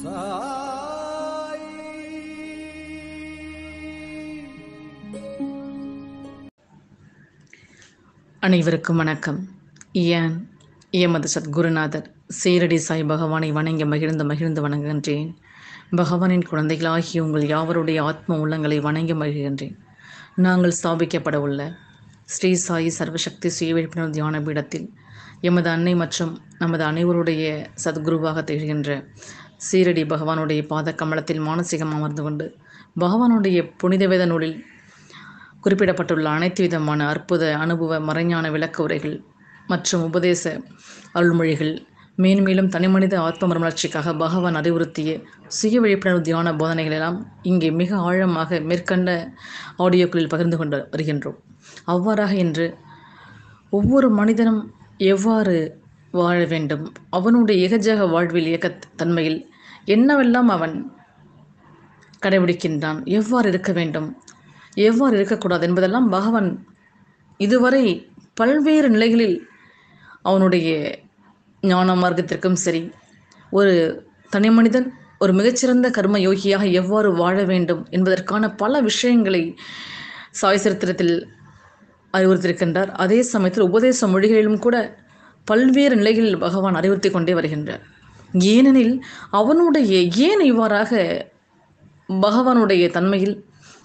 அனைவருக்கும் வணக்கம் ஏன் எமது சத்குருநாதர் சீரடி சாய் பகவானை வணங்கி மகிழ்ந்து மகிழ்ந்து வணங்குகின்றேன் பகவானின் குழந்தைகளாகிய உங்கள் யாவருடைய ஆத்ம உள்ளங்களை வணங்கி மகிழ்கின்றேன் நாங்கள் ஸ்தாபிக்கப்பட உள்ள ஸ்ரீ சாயி சர்வசக்தி சுய விழிப்புணர்வு தியான பீடத்தில் எமது அன்னை மற்றும் நமது அனைவருடைய சத்குருவாக திகழ்கின்ற சீரடி பகவானுடைய பாத கமலத்தில் மானசீகம் அமர்ந்து கொண்டு பகவானுடைய புனித வேத நூலில் குறிப்பிடப்பட்டுள்ள அனைத்து விதமான அற்புத அனுபவ மறைஞான விளக்க உரைகள் மற்றும் உபதேச அருள்மொழிகள் மேன்மேலும் தனிமனித ஆத்ம மறுமலர்ச்சிக்காக பகவான் அறிவுறுத்திய சுய விழிப்புணர்வு தியான போதனைகள் எல்லாம் இங்கே மிக ஆழமாக மேற்கண்ட ஆடியோக்களில் பகிர்ந்து கொண்டு வருகின்றோம் அவ்வாறாக இன்று ஒவ்வொரு மனிதனும் எவ்வாறு வாழ வேண்டும் அவனுடைய இகஜக வாழ்வில் இயக்க தன்மையில் என்னவெல்லாம் அவன் கடைபிடிக்கின்றான் எவ்வாறு இருக்க வேண்டும் எவ்வாறு இருக்கக்கூடாது என்பதெல்லாம் பகவான் இதுவரை பல்வேறு நிலைகளில் அவனுடைய ஞான மார்க்கத்திற்கும் சரி ஒரு தனி மனிதன் ஒரு மிகச்சிறந்த கர்ம யோகியாக எவ்வாறு வாழ வேண்டும் என்பதற்கான பல விஷயங்களை சாய் சரித்திரத்தில் அறிவுறுத்தியிருக்கின்றார் அதே சமயத்தில் உபதேச மொழிகளிலும் கூட பல்வேறு நிலைகளில் பகவான் அறிவுறுத்தி கொண்டே வருகின்றார் ஏனெனில் அவனுடைய ஏன் இவ்வாறாக பகவானுடைய தன்மையில்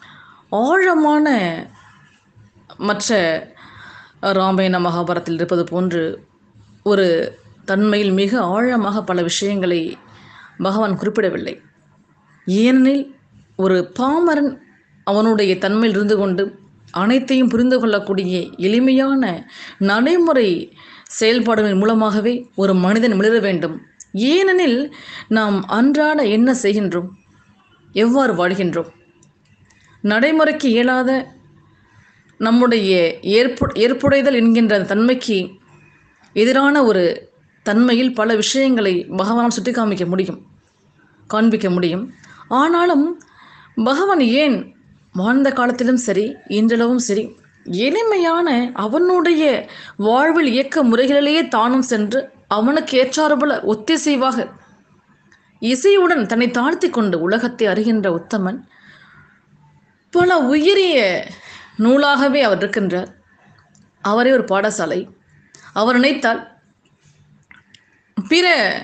ஆழமான மற்ற ராமாயண மகாபாரத்தில் இருப்பது போன்று ஒரு தன்மையில் மிக ஆழமாக பல விஷயங்களை பகவான் குறிப்பிடவில்லை ஏனெனில் ஒரு பாமரன் அவனுடைய தன்மையில் இருந்து கொண்டு அனைத்தையும் புரிந்து கொள்ளக்கூடிய எளிமையான நடைமுறை செயல்பாடுகளின் மூலமாகவே ஒரு மனிதன் மிளர வேண்டும் ஏனெனில் நாம் அன்றாட என்ன செய்கின்றோம் எவ்வாறு வாழ்கின்றோம் நடைமுறைக்கு இயலாத நம்முடைய ஏற்பு ஏற்புடைதல் என்கின்ற தன்மைக்கு எதிரான ஒரு தன்மையில் பல விஷயங்களை பகவான் சுட்டி காமிக்க முடியும் காண்பிக்க முடியும் ஆனாலும் பகவான் ஏன் வாழ்ந்த காலத்திலும் சரி இன்றளவும் சரி எளிமையான அவனுடைய வாழ்வில் இயக்க முறைகளிலேயே தானும் சென்று அவனுக்கு ஏற்றாறுபோல ஒத்திசைவாக இசையுடன் தன்னை தாழ்த்தி கொண்டு உலகத்தை அறிகின்ற உத்தமன் பல உயரிய நூலாகவே அவர் இருக்கின்றார் அவரே ஒரு பாடசாலை அவர் நினைத்தால் பிற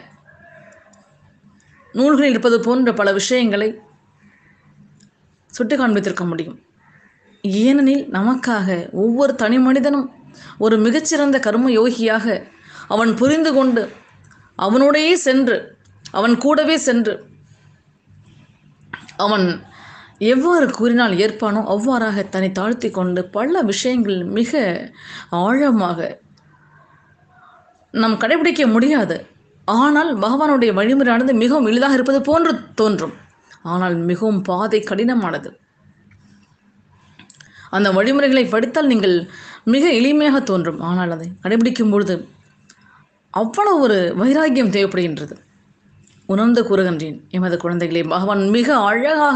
நூல்களில் இருப்பது போன்ற பல விஷயங்களை சுட்டி காண்பித்திருக்க முடியும் ஏனெனில் நமக்காக ஒவ்வொரு தனி மனிதனும் ஒரு மிகச்சிறந்த கர்ம யோகியாக அவன் புரிந்து கொண்டு அவனுடையே சென்று அவன் கூடவே சென்று அவன் எவ்வாறு கூறினால் ஏற்பானோ அவ்வாறாக தன்னை தாழ்த்தி கொண்டு பல விஷயங்கள் மிக ஆழமாக நாம் கடைபிடிக்க முடியாது ஆனால் பகவானுடைய வழிமுறையானது மிகவும் எளிதாக இருப்பது போன்று தோன்றும் ஆனால் மிகவும் பாதை கடினமானது அந்த வழிமுறைகளை படித்தால் நீங்கள் மிக எளிமையாக தோன்றும் ஆனால் அதை கடைபிடிக்கும் பொழுது அவ்வளவு ஒரு வைராக்கியம் தேவைப்படுகின்றது உணர்ந்து கூறுகின்றேன் எமது குழந்தைகளே பகவான் மிக அழகாக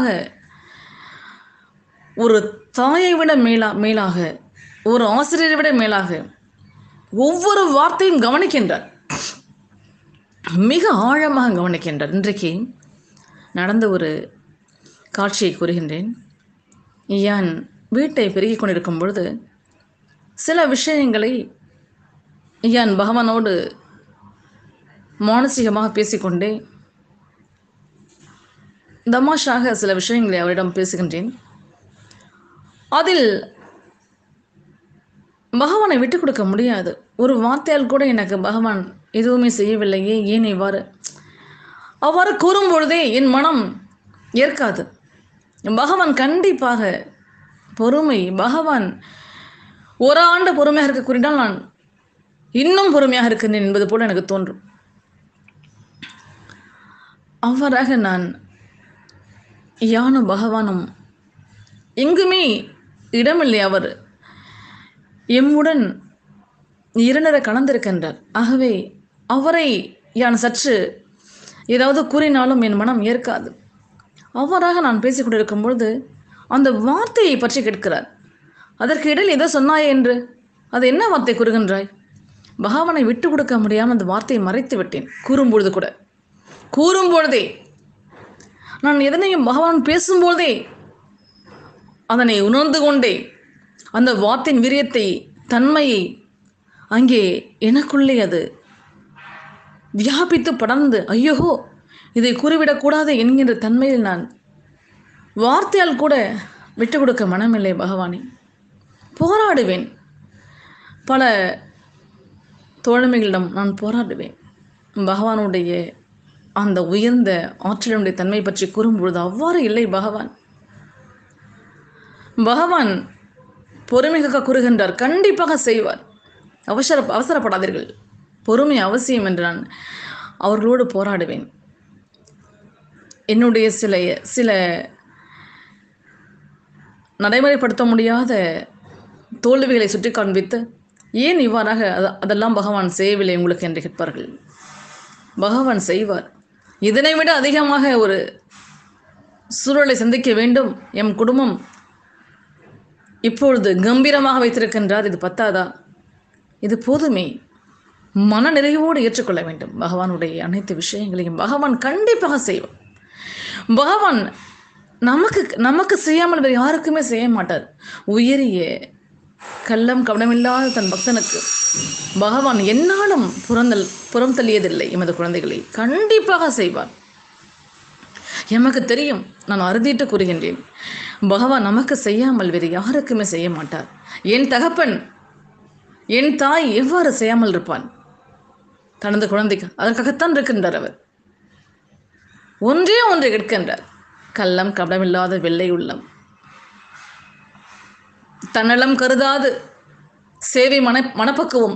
ஒரு தாயை விட மேலா மேலாக ஒரு ஆசிரியரை விட மேலாக ஒவ்வொரு வார்த்தையும் கவனிக்கின்றார் மிக ஆழமாக கவனிக்கின்றார் இன்றைக்கு நடந்த ஒரு காட்சியை கூறுகின்றேன் யான் வீட்டை பெருகிக் கொண்டிருக்கும் பொழுது சில விஷயங்களை யான் பகவானோடு மானசீகமாக பேசிக்கொண்டே தமாஷாக சில விஷயங்களை அவரிடம் பேசுகின்றேன் அதில் பகவானை விட்டு கொடுக்க முடியாது ஒரு வார்த்தையால் கூட எனக்கு பகவான் எதுவுமே செய்யவில்லையே ஏன் இவ்வாறு அவ்வாறு கூறும் பொழுதே என் மனம் ஏற்காது பகவான் கண்டிப்பாக பொறுமை பகவான் ஒரு ஆண்டு பொறுமையாக இருக்க கூறினால் நான் இன்னும் பொறுமையாக இருக்கின்றேன் என்பது போல எனக்கு தோன்றும் அவ்வாறாக நான் யானும் பகவானும் எங்குமே இடமில்லை அவர் எம்முடன் இரண்டர கலந்திருக்கின்றார் ஆகவே அவரை யான் சற்று ஏதாவது கூறினாலும் என் மனம் ஏற்காது அவ்வாறாக நான் பேசிக்கொண்டிருக்கும் பொழுது அந்த வார்த்தையை பற்றி கேட்கிறார் அதற்கு இடையில் ஏதோ சொன்னாயே என்று அது என்ன வார்த்தை கூறுகின்றாய் பகவானை விட்டு கொடுக்க முடியாமல் அந்த வார்த்தையை மறைத்து விட்டேன் கூறும்பொழுது கூட கூறும் பொழுதே நான் எதனையும் பகவான் பேசும்போதே அதனை உணர்ந்து கொண்டே அந்த வார்த்தையின் வீரியத்தை தன்மையை அங்கே எனக்குள்ளே அது வியாபித்து படர்ந்து ஐயோ இதை கூறிவிடக்கூடாது என்கின்ற தன்மையில் நான் வார்த்தையால் கூட விட்டு கொடுக்க மனமில்லை பகவானே போராடுவேன் பல தோழமைகளிடம் நான் போராடுவேன் பகவானுடைய அந்த உயர்ந்த ஆற்றலுடைய தன்மை பற்றி கூறும்பொழுது அவ்வாறு இல்லை பகவான் பகவான் பொறுமைக்காக கூறுகின்றார் கண்டிப்பாக செய்வார் அவசர அவசரப்படாதீர்கள் பொறுமை அவசியம் என்று நான் அவர்களோடு போராடுவேன் என்னுடைய சில சில நடைமுறைப்படுத்த முடியாத தோல்விகளை சுட்டி காண்பித்து ஏன் இவ்வாறாக அத- அதெல்லாம் பகவான் செய்யவில்லை உங்களுக்கு என்று கேட்பார்கள் பகவான் செய்வார் இதனை விட அதிகமாக ஒரு சூழலை சந்திக்க வேண்டும் எம் குடும்பம் இப்பொழுது கம்பீரமாக வைத்திருக்கின்றார் இது பத்தாதா இது போதுமே மன நிறைவோடு ஏற்றுக்கொள்ள வேண்டும் பகவானுடைய அனைத்து விஷயங்களையும் பகவான் கண்டிப்பாக செய்வார் பகவான் நமக்கு நமக்கு செய்யாமல் வேறு யாருக்குமே செய்ய மாட்டார் உயரிய கள்ளம் கவனமில்லாத தன் பக்தனுக்கு பகவான் என்னாலும் புறந்தல் புறம் தள்ளியதில்லை எமது குழந்தைகளை கண்டிப்பாக செய்வார் எமக்கு தெரியும் நான் அறுதிட்டு கூறுகின்றேன் பகவான் நமக்கு செய்யாமல் வேறு யாருக்குமே செய்ய மாட்டார் என் தகப்பன் என் தாய் எவ்வாறு செய்யாமல் இருப்பான் தனது குழந்தைக்கு அதற்காகத்தான் இருக்கின்றார் அவர் ஒன்றே ஒன்றை கேட்கின்றார் கள்ளம் கபடமில்லாத வெள்ளை உள்ளம் தன்னலம் கருதாது சேவை மன மனப்பக்குவம்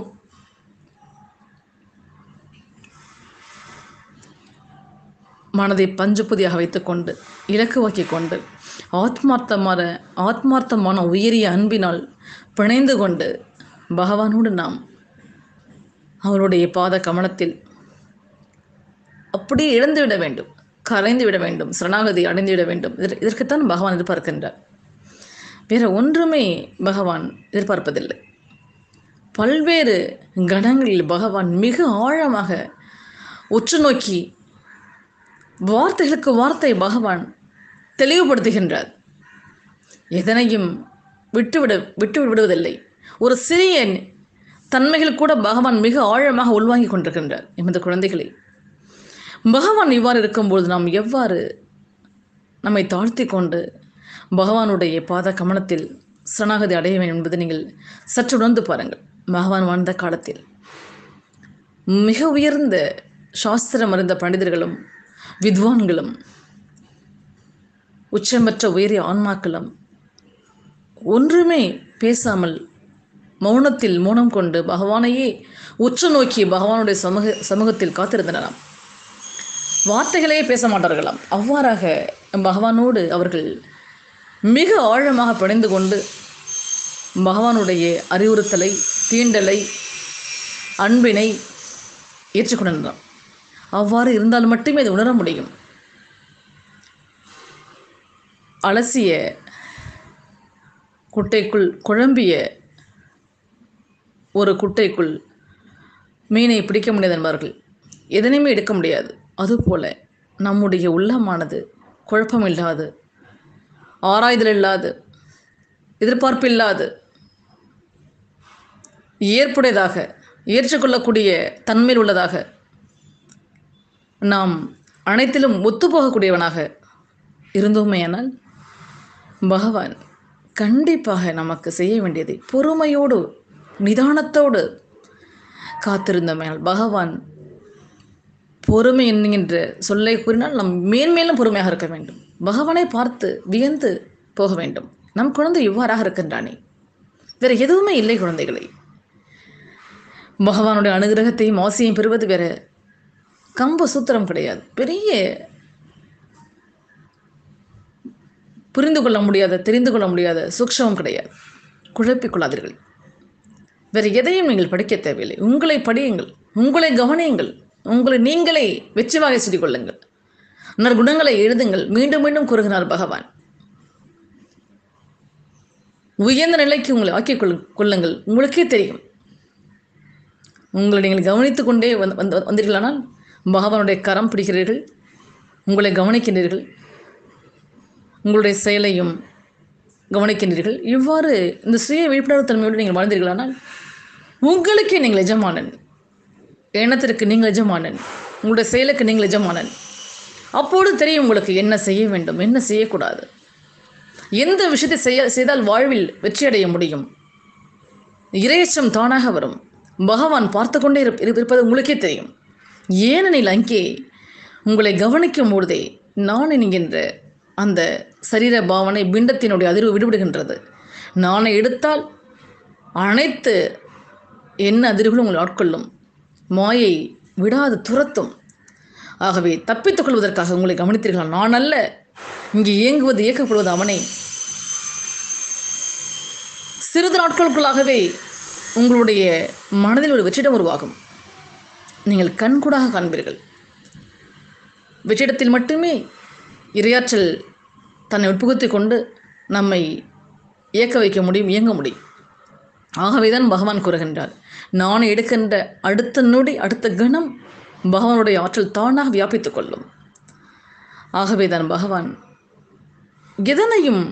மனதை பஞ்சுபதியாக வைத்துக்கொண்டு இலக்குவாக்கிக் கொண்டு ஆத்மார்த்தமான ஆத்மார்த்தமான உயரிய அன்பினால் பிணைந்து கொண்டு பகவானோடு நாம் அவருடைய பாத கமலத்தில் அப்படியே இழந்து விட வேண்டும் கரைந்து விட வேண்டும் சரணாகதி அடைந்து விட வேண்டும் இதற்கு- இதற்குத்தான் பகவான் எதிர்பார்க்கின்றார் வேற ஒன்றுமே பகவான் எதிர்பார்ப்பதில்லை பல்வேறு கணங்களில் பகவான் மிக ஆழமாக உற்று நோக்கி வார்த்தைகளுக்கு வார்த்தை பகவான் தெளிவுபடுத்துகின்றார் எதனையும் விட்டுவிட விட்டு விடுவதில்லை ஒரு சிறிய தன்மைகள் கூட பகவான் மிக ஆழமாக உள்வாங்கிக் கொண்டிருக்கின்றார் எமது குழந்தைகளை பகவான் இவ்வாறு இருக்கும்போது நாம் எவ்வாறு நம்மை தாழ்த்தி கொண்டு பகவானுடைய பாத கமலத்தில் சரணாகதி அடைய வேண்டும் என்பதை நீங்கள் சற்று உணர்ந்து பாருங்கள் பகவான் வாழ்ந்த காலத்தில் மிக உயர்ந்த சாஸ்திரம் அறிந்த பண்டிதர்களும் வித்வான்களும் உச்சமற்ற உயரிய ஆன்மாக்களும் ஒன்றுமே பேசாமல் மௌனத்தில் மௌனம் கொண்டு பகவானையே உற்று நோக்கி பகவானுடைய சமூக சமூகத்தில் காத்திருந்தனராம் வார்த்தைகளே பேச மாட்டார்களாம் அவ்வாறாக பகவானோடு அவர்கள் மிக ஆழமாக பிணைந்து கொண்டு பகவானுடைய அறிவுறுத்தலை தீண்டலை அன்பினை ஏற்றுக்கொண்டார் அவ்வாறு இருந்தால் மட்டுமே அதை உணர முடியும் அலசிய குட்டைக்குள் குழம்பிய ஒரு குட்டைக்குள் மீனை பிடிக்க முடியாது என்பார்கள் எதனையுமே எடுக்க முடியாது அதுபோல நம்முடைய உள்ளமானது குழப்பமில்லாது ஆராய்தல் இல்லாது எதிர்பார்ப்பில்லாது ஏற்புடையதாக ஏற்றுக்கொள்ளக்கூடிய தன்மையில் உள்ளதாக நாம் அனைத்திலும் ஒத்துப்போகக்கூடியவனாக இருந்தோமேயானால் பகவான் கண்டிப்பாக நமக்கு செய்ய வேண்டியதை பொறுமையோடு நிதானத்தோடு காத்திருந்தோமேனால் பகவான் பொறுமை என்கின்ற சொல்லை கூறினால் நாம் மேன்மேலும் பொறுமையாக இருக்க வேண்டும் பகவானை பார்த்து வியந்து போக வேண்டும் நம் குழந்தை இவ்வாறாக இருக்கின்றானே வேற எதுவுமே இல்லை குழந்தைகளை பகவானுடைய அனுகிரகத்தையும் ஆசையும் பெறுவது வேற கம்ப சூத்திரம் கிடையாது பெரிய புரிந்து கொள்ள முடியாத தெரிந்து கொள்ள முடியாத சூக்ஷமம் கிடையாது குழப்பிக் கொள்ளாதீர்கள் வேறு எதையும் நீங்கள் படிக்க தேவையில்லை உங்களை படியுங்கள் உங்களை கவனியுங்கள் உங்களை நீங்களே வெற்றி வாகை சொல்லிக் கொள்ளுங்கள் நற்குணங்களை எழுதுங்கள் மீண்டும் மீண்டும் கூறுகிறார் பகவான் உயர்ந்த நிலைக்கு உங்களை ஆக்கிக் கொள் கொள்ளுங்கள் உங்களுக்கே தெரியும் உங்களை நீங்கள் கவனித்துக் கொண்டே வந்து வந்து வந்தீர்களானால் பகவானுடைய கரம் பிடிக்கிறீர்கள் உங்களை கவனிக்கின்றீர்கள் உங்களுடைய செயலையும் கவனிக்கின்றீர்கள் இவ்வாறு இந்த சுய விழிப்புணர்வு தன்மையோடு நீங்கள் வாழ்ந்தீர்களானால் உங்களுக்கே நீங்கள் எஜமானன் எண்ணத்திற்கு நீங்கள் எஜமானன் உங்களுடைய செயலுக்கு நீங்கள் எஜமானன் அப்போது தெரியும் உங்களுக்கு என்ன செய்ய வேண்டும் என்ன செய்யக்கூடாது எந்த விஷயத்தை செய்ய செய்தால் வாழ்வில் வெற்றியடைய முடியும் இரையச்சம் தானாக வரும் பகவான் பார்த்து கொண்டே இருப்ப- இருப்பது உங்களுக்கே தெரியும் ஏனெனில் அங்கே உங்களை கவனிக்கும் பொழுதே நான் என்கின்ற அந்த சரீர பாவனை பிண்டத்தினுடைய அதிர்வு விடுபடுகின்றது நானை எடுத்தால் அனைத்து என்ன அதிர்வுகளும் உங்களை ஆட்கொள்ளும் மாயை விடாது துரத்தும் ஆகவே தப்பித்துக் கொள்வதற்காக உங்களை கவனித்தீர்களா நான் அல்ல இங்கே இயங்குவது இயக்கப்படுவது அவனே சிறிது நாட்களுக்குள்ளாகவே உங்களுடைய மனதில் ஒரு வெற்றிடம் உருவாகும் நீங்கள் கண்கூடாக காண்பீர்கள் வெற்றிடத்தில் மட்டுமே இரையாற்றல் தன்னை உட்புகுத்திக் கொண்டு நம்மை இயக்க வைக்க முடியும் இயங்க முடியும் ஆகவேதான் பகவான் கூறுகின்றார் நான் எடுக்கின்ற அடுத்த நொடி அடுத்த கணம் பகவானுடைய ஆற்றல் தானாக வியாபித்துக் கொள்ளும் ஆகவேதான் பகவான் எதனையும்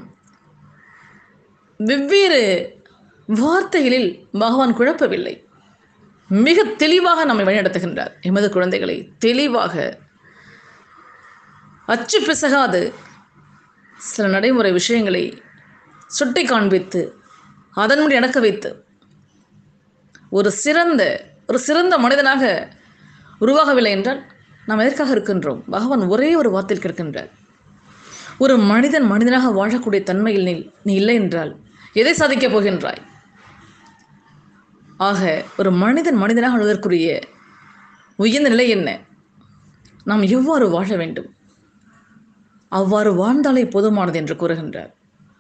வெவ்வேறு வார்த்தைகளில் பகவான் குழப்பவில்லை மிக தெளிவாக நம்மை வழிநடத்துகின்றார் எமது குழந்தைகளை தெளிவாக அச்சு பிசகாது சில நடைமுறை விஷயங்களை சுட்டி காண்பித்து அதன்படி நடக்க வைத்து ஒரு சிறந்த ஒரு சிறந்த மனிதனாக உருவாகவில்லை என்றால் நாம் எதற்காக இருக்கின்றோம் பகவான் ஒரே ஒரு வார்த்தையில் கேட்கின்றார் ஒரு மனிதன் மனிதனாக வாழக்கூடிய தன்மையில் நீ நீ இல்லை என்றால் எதை சாதிக்கப் போகின்றாய் ஆக ஒரு மனிதன் மனிதனாக வாழ்வதற்குரிய உயர்ந்த நிலை என்ன நாம் எவ்வாறு வாழ வேண்டும் அவ்வாறு வாழ்ந்தாலே போதுமானது என்று கூறுகின்றார்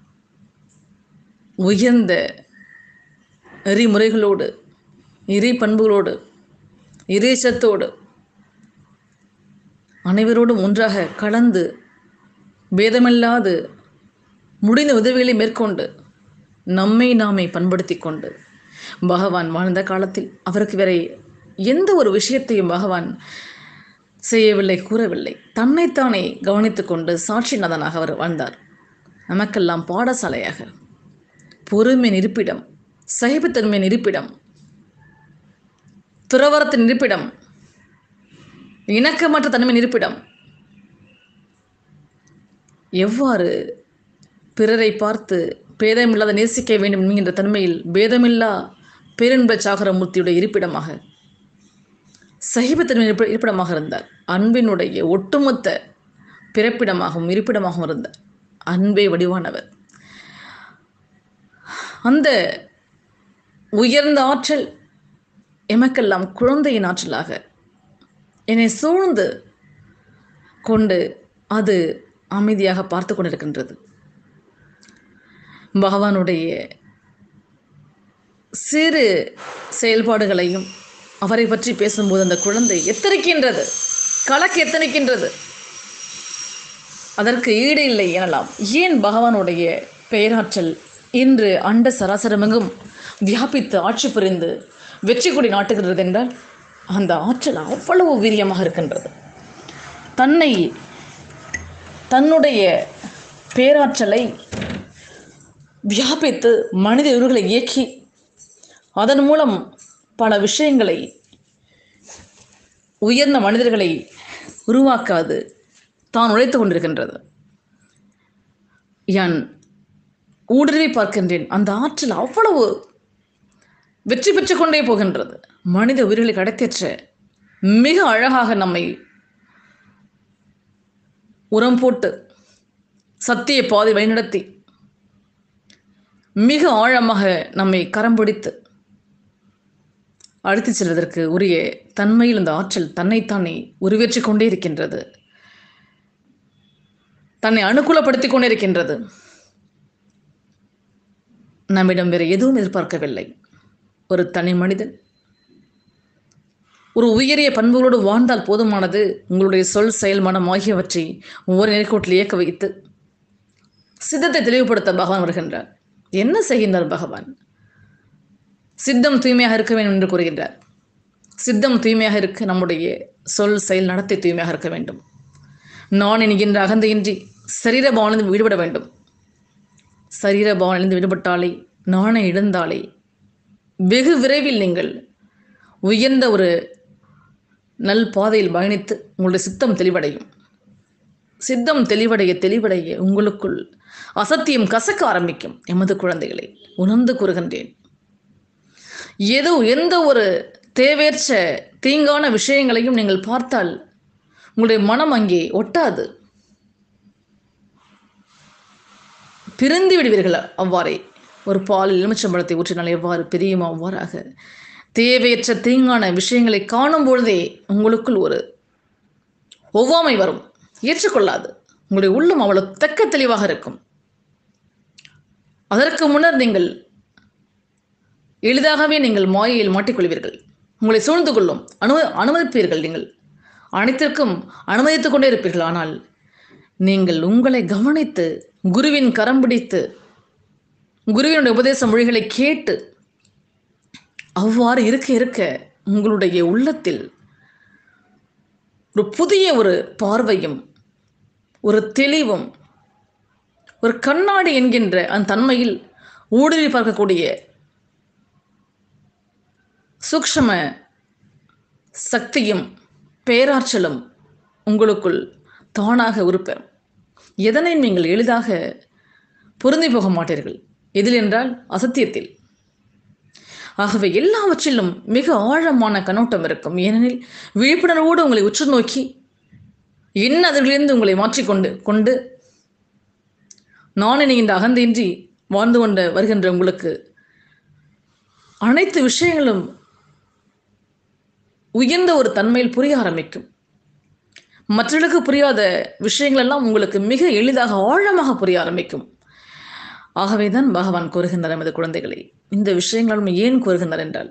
உயர்ந்த நெறிமுறைகளோடு இறை பண்புகளோடு இறைச்சத்தோடு அனைவரோடும் ஒன்றாக கலந்து பேதமில்லாது முடிந்த உதவிகளை மேற்கொண்டு நம்மை நாமே பண்படுத்தி கொண்டு பகவான் வாழ்ந்த காலத்தில் அவருக்கு வேற எந்த ஒரு விஷயத்தையும் பகவான் செய்யவில்லை கூறவில்லை தன்னைத்தானே கவனித்துக் கொண்டு சாட்சிநாதனாக அவர் வாழ்ந்தார் நமக்கெல்லாம் பாடசாலையாக பொறுமையின் இருப்பிடம் சகிப்புத்தன்மையின் இருப்பிடம் துறவரத்தின் இருப்பிடம் இணக்கமற்ற தன்மையின் இருப்பிடம் எவ்வாறு பிறரை பார்த்து பேதமில்லாத நேசிக்க வேண்டும் என்கின்ற தன்மையில் பேதமில்லா பேரின்ப சாகரமூர்த்தியுடைய இருப்பிடமாக சகிப்புத்தன்மை இருப்ப இருப்பிடமாக இருந்தார் அன்பினுடைய ஒட்டுமொத்த பிறப்பிடமாகவும் இருப்பிடமாகவும் இருந்தார் அன்பே வடிவானவர் அந்த உயர்ந்த ஆற்றல் எமக்கெல்லாம் குழந்தையின் ஆற்றலாக என்னை சூழ்ந்து கொண்டு அது அமைதியாக பார்த்து கொண்டிருக்கின்றது பகவானுடைய சிறு செயல்பாடுகளையும் அவரை பற்றி பேசும்போது அந்த குழந்தை எத்தனைக்கின்றது கலக்கு எத்தனைக்கின்றது அதற்கு ஈடு இல்லை எனலாம் ஏன் பகவானுடைய பெயராற்றல் இன்று அண்ட சராசரமெங்கும் வியாபித்து ஆட்சி புரிந்து வெற்றி கொடி நாட்டுகிறது என்றால் அந்த ஆற்றல் அவ்வளவு வீரியமாக இருக்கின்றது தன்னை தன்னுடைய பேராற்றலை வியாபித்து மனித உயிர்களை இயக்கி அதன் மூலம் பல விஷயங்களை உயர்ந்த மனிதர்களை உருவாக்காது தான் உழைத்து கொண்டிருக்கின்றது யான் ஊடுருவி பார்க்கின்றேன் அந்த ஆற்றல் அவ்வளவு வெற்றி பெற்று கொண்டே போகின்றது மனித உயிர்களை கடத்தேற்ற மிக அழகாக நம்மை உரம் போட்டு சத்திய பாதை வழிநடத்தி மிக ஆழமாக நம்மை கரம் பிடித்து அழைத்துச் செல்வதற்கு உரிய தன்மையில் இந்த ஆற்றல் தன்னைத்தானே உருவேற்றிக் கொண்டே இருக்கின்றது தன்னை அனுகூலப்படுத்திக் கொண்டே இருக்கின்றது நம்மிடம் வேறு எதுவும் எதிர்பார்க்கவில்லை ஒரு தனி மனிதன் ஒரு உயரிய பண்புகளோடு வாழ்ந்தால் போதுமானது உங்களுடைய சொல் செயல் மனம் ஆகியவற்றை ஒவ்வொரு நேர்கோட்டில் இயக்க வைத்து சித்தத்தை தெளிவுபடுத்த பகவான் வருகின்றார் என்ன செய்கின்றார் பகவான் சித்தம் தூய்மையாக இருக்க வேண்டும் என்று கூறுகின்றார் சித்தம் தூய்மையாக இருக்க நம்முடைய சொல் செயல் நடத்தை தூய்மையாக இருக்க வேண்டும் நான் என்கின்ற அகந்தையின்றி சரீர பாவனிலிருந்து விடுபட வேண்டும் சரீர பாவனிலிருந்து விடுபட்டாலே நாணை இழந்தாலே வெகு விரைவில் நீங்கள் உயர்ந்த ஒரு நல் பாதையில் பயணித்து உங்களுடைய சித்தம் தெளிவடையும் சித்தம் தெளிவடைய தெளிவடைய உங்களுக்குள் அசத்தியம் கசக்க ஆரம்பிக்கும் எமது குழந்தைகளை உணர்ந்து கூறுகின்றேன் ஏதோ எந்த ஒரு தேவையற்ற தீங்கான விஷயங்களையும் நீங்கள் பார்த்தால் உங்களுடைய மனம் அங்கே ஒட்டாது பிரிந்து விடுவீர்கள் அவ்வாறே ஒரு பால் எலுமிச்சம்பழத்தை ஊற்றினால் எவ்வாறு பிரியுமோ அவ்வாறாக தேவையற்ற தீங்கான விஷயங்களை காணும் பொழுதே உங்களுக்குள் ஒரு ஒவ்வாமை வரும் ஏற்றுக்கொள்ளாது உங்களுடைய உள்ளம் அவ்வளவு தக்க தெளிவாக இருக்கும் அதற்கு முன்னர் நீங்கள் எளிதாகவே நீங்கள் மாயையில் மாட்டிக்கொள்வீர்கள் உங்களை சூழ்ந்து கொள்ளும் அனு அனுமதிப்பீர்கள் நீங்கள் அனைத்திற்கும் அனுமதித்துக் கொண்டே இருப்பீர்கள் ஆனால் நீங்கள் உங்களை கவனித்து குருவின் கரம் பிடித்து குருவினுடைய உபதேச மொழிகளை கேட்டு அவ்வாறு இருக்க இருக்க உங்களுடைய உள்ளத்தில் ஒரு புதிய ஒரு பார்வையும் ஒரு தெளிவும் ஒரு கண்ணாடி என்கின்ற அந்த தன்மையில் ஊடுருவி பார்க்கக்கூடிய சூக்ஷ்ம சக்தியும் பேராற்றலும் உங்களுக்குள் தானாக உருப்பெறும் எதனை நீங்கள் எளிதாக பொருந்தி போக மாட்டீர்கள் எதில் என்றால் அசத்தியத்தில் ஆகவே எல்லாவற்றிலும் மிக ஆழமான கண்ணோட்டம் இருக்கும் ஏனெனில் விழிப்புணர்வோடு உங்களை உற்று நோக்கி என்ன அதிலிருந்து உங்களை மாற்றிக்கொண்டு கொண்டு நான் இந்த அகந்தையின்றி வாழ்ந்து கொண்டு வருகின்ற உங்களுக்கு அனைத்து விஷயங்களும் உயர்ந்த ஒரு தன்மையில் புரிய ஆரம்பிக்கும் மற்றவர்களுக்கு புரியாத விஷயங்கள் எல்லாம் உங்களுக்கு மிக எளிதாக ஆழமாக புரிய ஆரம்பிக்கும் ஆகவேதான் பகவான் கூறுகின்றார் நமது குழந்தைகளை இந்த விஷயங்களும் ஏன் கூறுகின்றார் என்றால்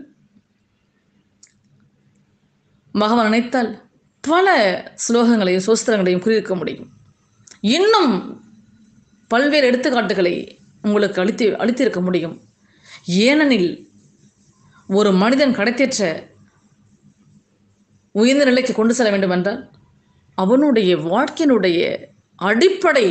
பகவான் நினைத்தால் பல ஸ்லோகங்களையும் சோஸ்திரங்களையும் குறிக்க முடியும் இன்னும் பல்வேறு எடுத்துக்காட்டுகளை உங்களுக்கு அளித்து அளித்திருக்க முடியும் ஏனெனில் ஒரு மனிதன் கிடைத்தேற்ற உயர்ந்த நிலைக்கு கொண்டு செல்ல வேண்டும் என்றால் அவனுடைய வாழ்க்கையினுடைய அடிப்படை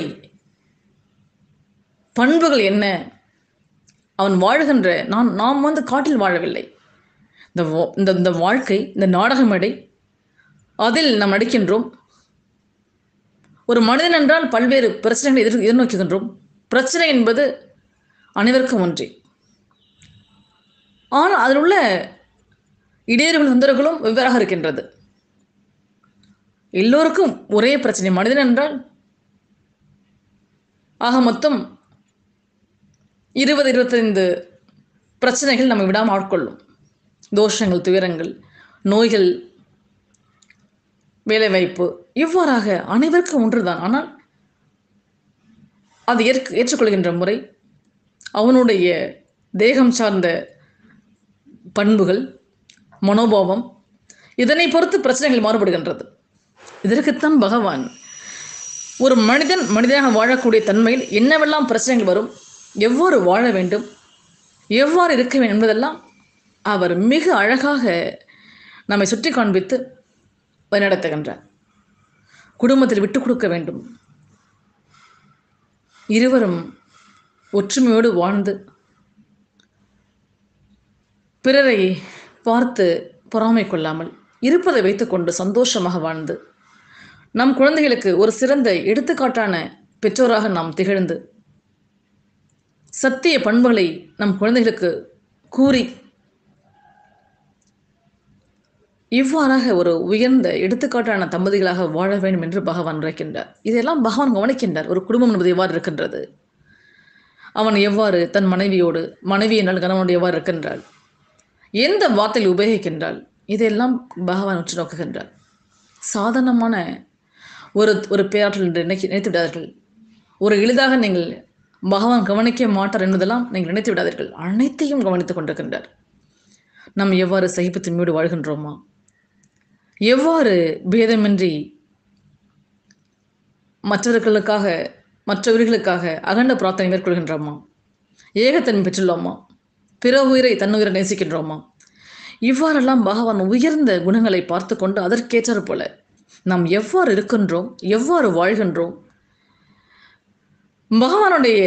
பண்புகள் என்ன அவன் வாழ்கின்ற நான் நாம் வந்து காட்டில் வாழவில்லை இந்த வா- இந்த இந்த வாழ்க்கை இந்த நாடக மேடை அதில் நாம் நடிக்கின்றோம் ஒரு மனிதன் என்றால் பல்வேறு பிரச்சனைகளை எதிர் எதிர்நோக்குகின்றோம் பிரச்சனை என்பது அனைவருக்கும் ஒன்றே ஆனால் அதில் உள்ள இடையூறுகள் தொந்தரவுகளும் வெவ்வேறாக இருக்கின்றது எல்லோருக்கும் ஒரே பிரச்சனை மனிதன் என்றால் ஆக மொத்தம் இருபது இருபத்தைந்து பிரச்சனைகள் நம்ம விடாமல் ஆட்கொள்ளும் தோஷங்கள் துயரங்கள் நோய்கள் வேலைவாய்ப்பு இவ்வாறாக அனைவருக்கும் ஒன்றுதான் ஆனால் அது ஏற்க ஏற்றுக்கொள்கின்ற முறை அவனுடைய தேகம் சார்ந்த பண்புகள் மனோபாவம் இதனை பொறுத்து பிரச்சனைகள் மாறுபடுகின்றது இதற்குத்தான் பகவான் ஒரு மனிதன் மனிதனாக வாழக்கூடிய தன்மையில் என்னவெல்லாம் பிரச்சனைகள் வரும் எவ்வாறு வாழ வேண்டும் எவ்வாறு இருக்க வேண்டும் என்பதெல்லாம் அவர் மிக அழகாக நம்மை சுற்றி காண்பித்து வழிநடத்துகின்றார் குடும்பத்தில் விட்டு கொடுக்க வேண்டும் இருவரும் ஒற்றுமையோடு வாழ்ந்து பிறரை பார்த்து பொறாமை கொள்ளாமல் இருப்பதை வைத்துக்கொண்டு சந்தோஷமாக வாழ்ந்து நம் குழந்தைகளுக்கு ஒரு சிறந்த எடுத்துக்காட்டான பெற்றோராக நாம் திகழ்ந்து சத்திய பண்புகளை நம் குழந்தைகளுக்கு கூறி இவ்வாறாக ஒரு உயர்ந்த எடுத்துக்காட்டான தம்பதிகளாக வாழ வேண்டும் என்று பகவான் உரைக்கின்றார் இதெல்லாம் பகவான் கவனிக்கின்றார் ஒரு குடும்பம் என்பது எவ்வாறு இருக்கின்றது அவன் எவ்வாறு தன் மனைவியோடு மனைவி என்றால் கணவனோடு எவ்வாறு இருக்கின்றாள் எந்த வார்த்தையில் உபயோகிக்கின்றாள் இதையெல்லாம் பகவான் உற்று நோக்குகின்றார் சாதாரணமான ஒரு ஒரு பேராற்றல் என்று நினைக்க நினைத்து விடாதீர்கள் ஒரு எளிதாக நீங்கள் பகவான் கவனிக்க மாட்டார் என்பதெல்லாம் நீங்கள் நினைத்து விடாதீர்கள் அனைத்தையும் கவனித்துக் கொண்டிருக்கின்றார் நாம் எவ்வாறு சகிப்புத்தன்மையோடு வாழ்கின்றோமா எவ்வாறு பேதமின்றி மற்றவர்களுக்காக மற்றவர்களுக்காக அகண்ட பிரார்த்தனை மேற்கொள்கின்றோமா ஏகத்தன்மை பெற்றுள்ளோமா பிற உயிரை தன்னுயிரை நேசிக்கின்றோமா இவ்வாறெல்லாம் பகவான் உயர்ந்த குணங்களை பார்த்து கொண்டு அதற்கேற்றாறு போல நாம் எவ்வாறு இருக்கின்றோம் எவ்வாறு வாழ்கின்றோம் பகவானுடைய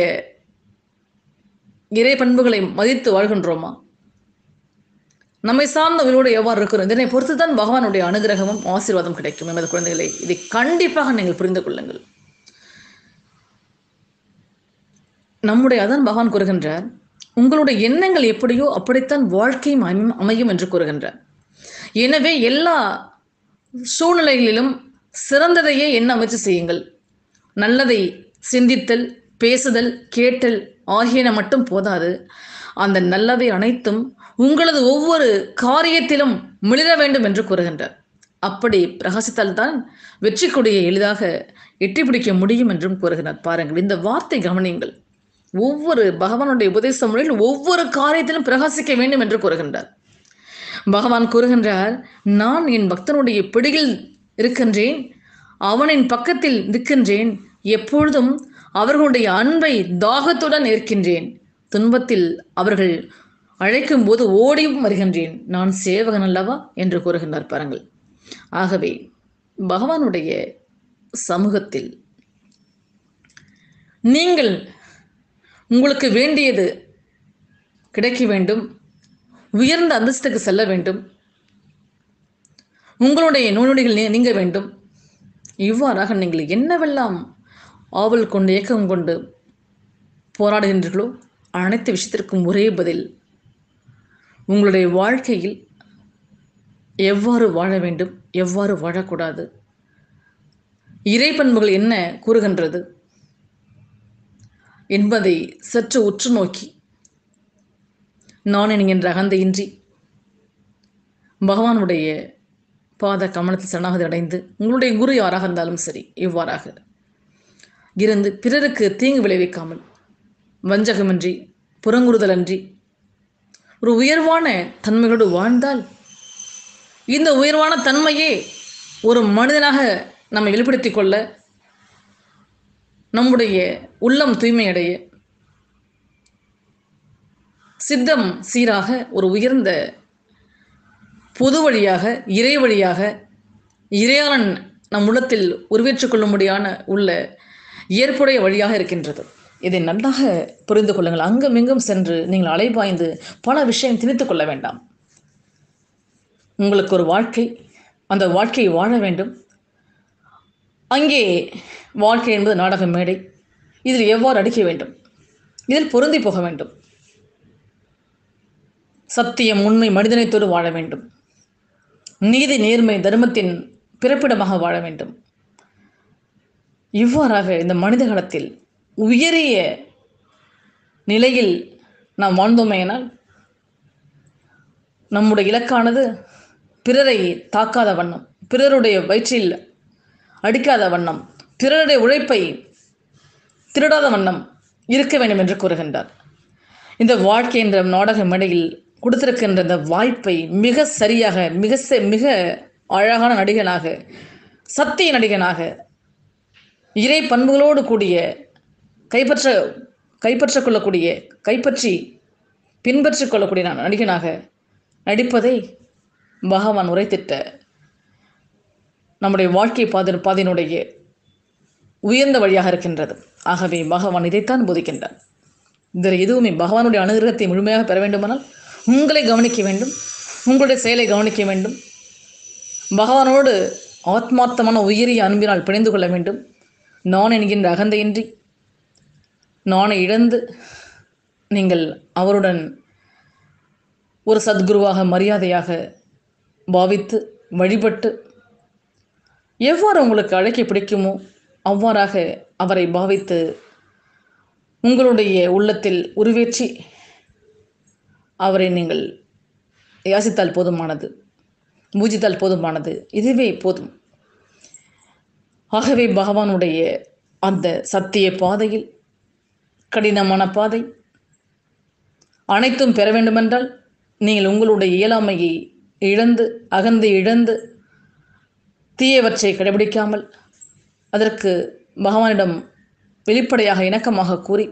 இறை பண்புகளை மதித்து வாழ்கின்றோமா நம்மை சார்ந்த உயிரோடு எவ்வாறு இருக்கிறோம் இதனை பொறுத்து தான் பகவானுடைய அனுகிரகமும் ஆசீர்வாதம் கிடைக்கும் எமது குழந்தைகளை இதை கண்டிப்பாக நீங்கள் புரிந்து கொள்ளுங்கள் நம்முடைய அதான் பகவான் கூறுகின்றார் உங்களுடைய எண்ணங்கள் எப்படியோ அப்படித்தான் வாழ்க்கையும் அமையும் அமையும் என்று கூறுகின்றார் எனவே எல்லா சூழ்நிலைகளிலும் சிறந்ததையே எண்ண முயற்சி செய்யுங்கள் நல்லதை சிந்தித்தல் பேசுதல் கேட்டல் ஆகியன மட்டும் போதாது அந்த நல்லவை அனைத்தும் உங்களது ஒவ்வொரு காரியத்திலும் மிளிர வேண்டும் என்று கூறுகின்றார் அப்படி பிரகாசித்தால் தான் வெற்றி கொடியை எளிதாக எட்டி பிடிக்க முடியும் என்றும் கூறுகிறார் பாருங்கள் இந்த வார்த்தை கவனியுங்கள் ஒவ்வொரு பகவானுடைய உபதேச முறையில் ஒவ்வொரு காரியத்திலும் பிரகாசிக்க வேண்டும் என்று கூறுகின்றார் பகவான் கூறுகின்றார் நான் என் பக்தனுடைய பிடியில் இருக்கின்றேன் அவனின் பக்கத்தில் நிற்கின்றேன் எப்பொழுதும் அவர்களுடைய அன்பை தாகத்துடன் இருக்கின்றேன் துன்பத்தில் அவர்கள் அழைக்கும் போது ஓடியும் வருகின்றேன் நான் சேவகன் அல்லவா என்று கூறுகின்றார் பாருங்கள் ஆகவே பகவானுடைய சமூகத்தில் நீங்கள் உங்களுக்கு வேண்டியது கிடைக்க வேண்டும் உயர்ந்த அந்தஸ்துக்கு செல்ல வேண்டும் உங்களுடைய நோய்நொடிகள் நீ- நீங்க வேண்டும் இவ்வாறாக நீங்கள் என்னவெல்லாம் ஆவல் கொண்டு ஏக்கம் கொண்டு போராடுகின்றீர்களோ அனைத்து விஷயத்திற்கும் ஒரே பதில் உங்களுடைய வாழ்க்கையில் எவ்வாறு வாழ வேண்டும் எவ்வாறு வாழக்கூடாது இறை பண்புகள் என்ன கூறுகின்றது என்பதை சற்று உற்று நோக்கி நான் என்கின்ற அகந்தையின்றி பகவானுடைய பாத கமலத்தில் சரணாகதி அடைந்து உங்களுடைய குரு யாராக இருந்தாலும் சரி இவ்வாறாக இருந்து பிறருக்கு தீங்கு விளைவிக்காமல் வஞ்சகமின்றி புறங்குறுதலன்றி ஒரு உயர்வான தன்மைகளோடு வாழ்ந்தால் இந்த உயர்வான தன்மையே ஒரு மனிதனாக நம்மை வெளிப்படுத்திக் கொள்ள நம்முடைய உள்ளம் தூய்மையடைய சித்தம் சீராக ஒரு உயர்ந்த பொது வழியாக இறை வழியாக இறையாளன் நம் உள்ளத்தில் உருவேற்றுக் கொள்ளும்படியான உள்ள ஏற்புடைய வழியாக இருக்கின்றது இதை நன்றாக புரிந்து கொள்ளுங்கள் அங்கும் இங்கும் சென்று நீங்கள் அலைபாய்ந்து பல விஷயம் திணித்துக் கொள்ள வேண்டாம் உங்களுக்கு ஒரு வாழ்க்கை அந்த வாழ்க்கையை வாழ வேண்டும் அங்கே வாழ்க்கை என்பது நாடக மேடை இதில் எவ்வாறு அடிக்க வேண்டும் இதில் பொருந்தி போக வேண்டும் சத்தியம் உண்மை மனிதனைத்தோடு வாழ வேண்டும் நீதி நேர்மை தர்மத்தின் பிறப்பிடமாக வாழ வேண்டும் இவ்வாறாக இந்த மனித காலத்தில் உயரிய நிலையில் நாம் வாழ்ந்தோமேனால் நம்முடைய இலக்கானது பிறரை தாக்காத வண்ணம் பிறருடைய வயிற்றில் அடிக்காத வண்ணம் பிறருடைய உழைப்பை திருடாத வண்ணம் இருக்க வேண்டும் என்று கூறுகின்றார் இந்த வாழ்க்கை என்ற நாடக மேடையில் கொடுத்திருக்கின்ற இந்த வாய்ப்பை மிக சரியாக மிக ச- மிக அழகான நடிகனாக சத்திய நடிகனாக இறை பண்புகளோடு கூடிய கைப்பற்ற கைப்பற்றிக் கொள்ளக்கூடிய கைப்பற்றி பின்பற்றிக் கொள்ளக்கூடிய நான் நடிகனாக நடிப்பதை பகவான் உரைத்திட்ட நம்முடைய வாழ்க்கை பாதை பாதையினுடைய உயர்ந்த வழியாக இருக்கின்றது ஆகவே பகவான் இதைத்தான் போதிக்கின்றார் இதில் எதுவுமே பகவானுடைய அனுகிரகத்தை முழுமையாக பெற வேண்டுமானால் உங்களை கவனிக்க வேண்டும் உங்களுடைய செயலை கவனிக்க வேண்டும் பகவானோடு ஆத்மார்த்தமான உயரிய அன்பினால் பிணைந்து கொள்ள வேண்டும் நான் என்கின்ற அகந்தையின்றி நானை இழந்து நீங்கள் அவருடன் ஒரு சத்குருவாக மரியாதையாக பாவித்து வழிபட்டு எவ்வாறு உங்களுக்கு அழைக்க பிடிக்குமோ அவ்வாறாக அவரை பாவித்து உங்களுடைய உள்ளத்தில் உருவேற்றி அவரை நீங்கள் யாசித்தால் போதுமானது பூஜித்தால் போதுமானது இதுவே போதும் ஆகவே பகவானுடைய அந்த சத்திய பாதையில் கடினமான பாதை அனைத்தும் பெற வேண்டுமென்றால் நீங்கள் உங்களுடைய இயலாமையை இழந்து அகந்து இழந்து தீயவற்றை கடைபிடிக்காமல் அதற்கு பகவானிடம் வெளிப்படையாக இணக்கமாக கூறி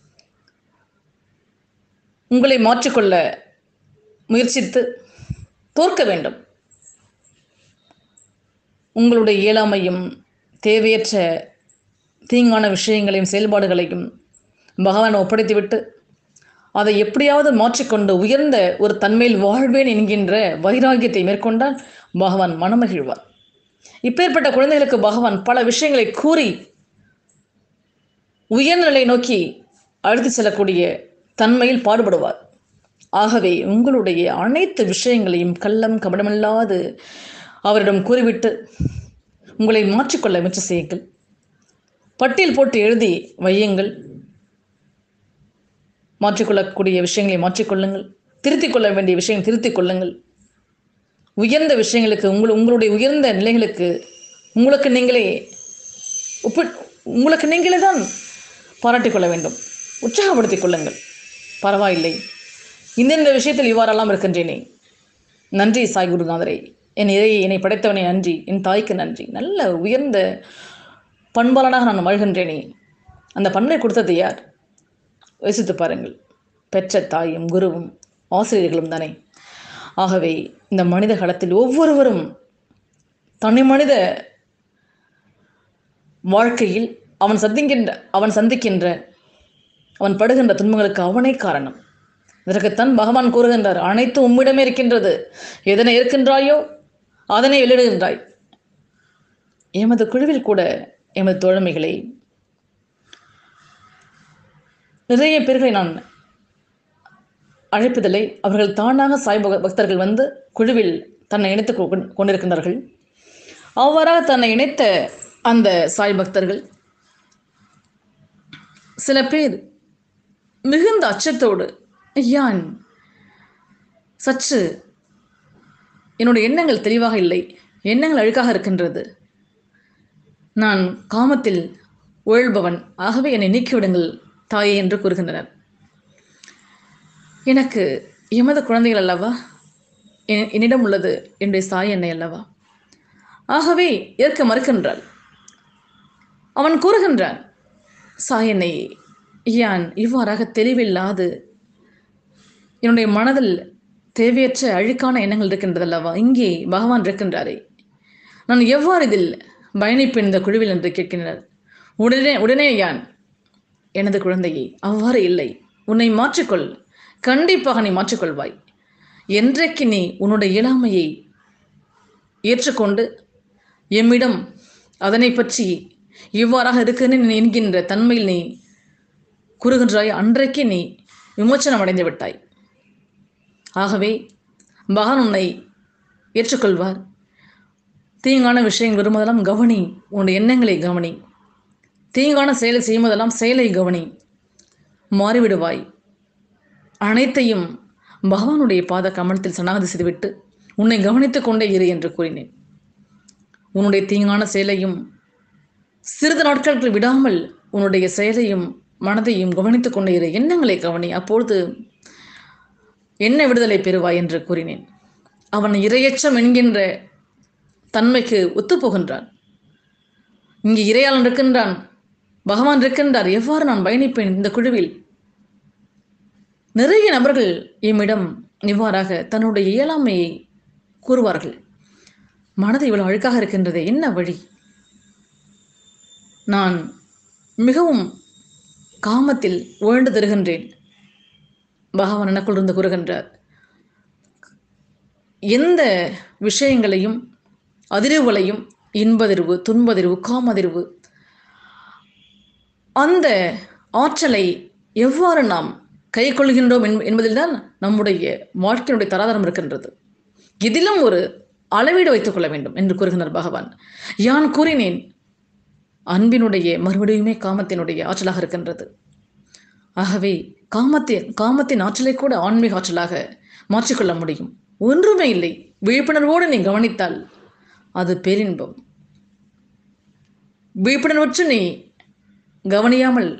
உங்களை மாற்றிக்கொள்ள முயற்சித்து தோற்க வேண்டும் உங்களுடைய இயலாமையும் தேவையற்ற தீங்கான விஷயங்களையும் செயல்பாடுகளையும் பகவான் ஒப்படைத்துவிட்டு அதை எப்படியாவது மாற்றிக்கொண்டு உயர்ந்த ஒரு தன்மையில் வாழ்வேன் என்கின்ற வைராகியத்தை மேற்கொண்டால் பகவான் மனமகிழ்வார் இப்பேற்பட்ட குழந்தைகளுக்கு பகவான் பல விஷயங்களை கூறி உயர்நிலை நோக்கி அழுத்தி செல்லக்கூடிய தன்மையில் பாடுபடுவார் ஆகவே உங்களுடைய அனைத்து விஷயங்களையும் கள்ளம் கபடமில்லாது அவரிடம் கூறிவிட்டு உங்களை மாற்றிக்கொள்ள முயற்சி செய்யுங்கள் பட்டியல் போட்டு எழுதி வையுங்கள் மாற்றிக்கொள்ளக்கூடிய விஷயங்களை மாற்றிக்கொள்ளுங்கள் திருத்திக் கொள்ள வேண்டிய விஷயம் திருத்திக் கொள்ளுங்கள் உயர்ந்த விஷயங்களுக்கு உங்கள் உங்களுடைய உயர்ந்த நிலைகளுக்கு உங்களுக்கு நீங்களே ஒப்பி உங்களுக்கு நீங்களே தான் பாராட்டிக் கொள்ள வேண்டும் உற்சாகப்படுத்திக் கொள்ளுங்கள் பரவாயில்லை இந்தந்த விஷயத்தில் இவ்வாறெல்லாம் இருக்கின்றேனே நன்றி சாய் குருநாதரே என் இறையை என்னை படைத்தவனே நன்றி என் தாய்க்கு நன்றி நல்ல உயர்ந்த பண்பாளனாக நான் வாழ்கின்றேனே அந்த பண்பை கொடுத்தது யார் யோசித்து பாருங்கள் பெற்ற தாயும் குருவும் ஆசிரியர்களும் தானே ஆகவே இந்த மனித களத்தில் ஒவ்வொருவரும் தனி மனித வாழ்க்கையில் அவன் சந்திக்கின்ற அவன் சந்திக்கின்ற அவன் படுகின்ற துன்பங்களுக்கு அவனே காரணம் இதற்குத்தான் பகவான் கூறுகின்றார் அனைத்தும் உம்மிடமே இருக்கின்றது எதனை இருக்கின்றாயோ அதனை வெளியிடுகின்றாய் எமது குழுவில் கூட எமது தோழமைகளை நிறைய பேர்களை நான் அழைப்பதில்லை அவர்கள் தானாக சாய் பக- பக்தர்கள் வந்து குழுவில் தன்னை இணைத்து கொ- கொண்டிருக்கின்றார்கள் அவ்வாறாக தன்னை இணைத்த அந்த சாய் பக்தர்கள் சில பேர் மிகுந்த அச்சத்தோடு யான் சற்று என்னுடைய எண்ணங்கள் தெளிவாக இல்லை எண்ணங்கள் அழுக்காக இருக்கின்றது நான் காமத்தில் உழல்பவன் ஆகவே என்னை நீக்கிவிடுங்கள் தாயே என்று கூறுகின்றனர் எனக்கு எமது குழந்தைகள் அல்லவா என்- என்னிடம் உள்ளது என்னுடைய சாய் என்னை அல்லவா ஆகவே ஏற்க மறுக்கின்றாள் அவன் கூறுகின்றான் சாய் என்னை யான் இவ்வாறாக தெளிவில்லாது என்னுடைய மனதில் தேவையற்ற அழுக்கான எண்ணங்கள் இருக்கின்றதல்லவா இங்கே பகவான் இருக்கின்றாரே நான் எவ்வாறு இதில் பயணிப்பேன் இந்த குழுவில் என்று கேட்கின்றனர் உடனே உடனே யான் எனது குழந்தையை அவ்வாறு இல்லை உன்னை மாற்றிக்கொள் கண்டிப்பாக நீ மாற்றிக்கொள்வாய் என்றைக்கு நீ உன்னுடைய இயலாமையை ஏற்றுக்கொண்டு எம்மிடம் அதனை பற்றி இவ்வாறாக இருக்குன்னு நீ என்கின்ற தன்மையில் நீ கூறுகின்றாய் அன்றைக்கு நீ விமோச்சனம் அடைந்து விட்டாய் ஆகவே பகவான் உன்னை ஏற்றுக்கொள்வார் தீங்கான விஷயங்கள் வரும்போதெல்லாம் கவனி உன்னுடைய எண்ணங்களை கவனி தீங்கான செயலை செய்யும்போதெல்லாம் செயலை கவனி மாறிவிடுவாய் அனைத்தையும் பகவானுடைய பாத கமலத்தில் சனாகதி செய்துவிட்டு உன்னை கவனித்துக் கொண்டே இரு என்று கூறினேன் உன்னுடைய தீங்கான செயலையும் சிறிது நாட்களுக்கு விடாமல் உன்னுடைய செயலையும் மனதையும் கவனித்துக் கொண்டே இரு எண்ணங்களை கவனி அப்பொழுது என்ன விடுதலை பெறுவாய் என்று கூறினேன் அவன் இரையச்சம் என்கின்ற தன்மைக்கு ஒத்துப்போகின்றான் இங்கே இறையாளன் இருக்கின்றான் பகவான் இருக்கின்றார் எவ்வாறு நான் பயணிப்பேன் இந்த குழுவில் நிறைய நபர்கள் எம்மிடம் இவ்வாறாக தன்னுடைய இயலாமையை கூறுவார்கள் மனது இவ்வளவு அழுக்காக இருக்கின்றதே என்ன வழி நான் மிகவும் காமத்தில் உழண்டு தருகின்றேன் பகவான் எனக்குள் இருந்து கூறுகின்றார் எந்த விஷயங்களையும் அதிர்வுகளையும் இன்பதிர்வு துன்பதிர்வு காமதிர்வு அந்த ஆற்றலை எவ்வாறு நாம் கை கொள்கின்றோம் என்பதில்தான் நம்முடைய வாழ்க்கையினுடைய தராதரம் இருக்கின்றது இதிலும் ஒரு அளவீடு வைத்துக் கொள்ள வேண்டும் என்று கூறுகின்றார் பகவான் யான் கூறினேன் அன்பினுடைய மறுபடியுமே காமத்தினுடைய ஆற்றலாக இருக்கின்றது ஆகவே காமத்தின் காமத்தின் ஆற்றலை கூட ஆன்மீக ஆற்றலாக மாற்றிக்கொள்ள முடியும் ஒன்றுமே இல்லை விழிப்புணர்வோடு நீ கவனித்தால் அது பேரின்பம் விழிப்புணர்வற்று நீ கவனியாமல்